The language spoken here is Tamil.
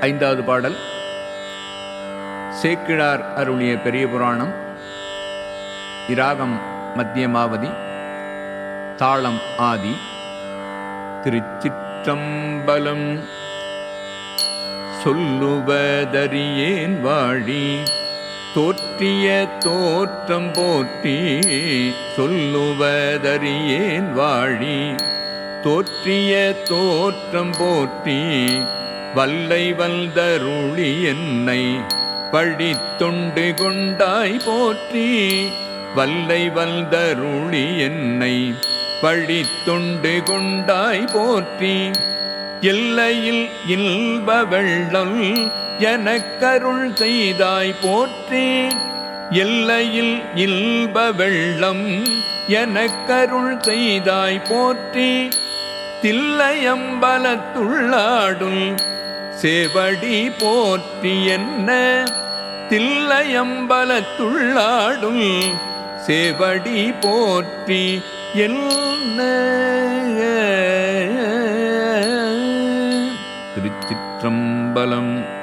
ஐந்தாவது பாடல் சேக்கிழார் அருளிய பெரிய புராணம் இராகம் மத்தியமாவதி தாளம் ஆதி திருச்சிற்றம்பலம் சொல்லுவதறியேன் வாழி தோற்றிய தோற்றம் போற்றி சொல்லுவதறியேன் வாழி தோற்றிய தோற்றம் போற்றி வல்லை வல்தருளி என்னை பழித்தொண்டு கொண்டாய் போற்றி வல்லை வல்தருளி என்னை பழித்தொண்டு கொண்டாய் போற்றி எல்லையில் இல்ப வெள்ளம் எனக்கருள் செய்தாய் போற்றி எல்லையில் இல்ப வெள்ளம் எனக்கருள் செய்தாய் போற்றி தில்லையம்பலத்துள்ளாடும் சேவடி போற்றி என்ன தில்லையம்பலத்துள்ளாடும் சேவடி போற்றி என்ன திருச்சிற்றம்பலம்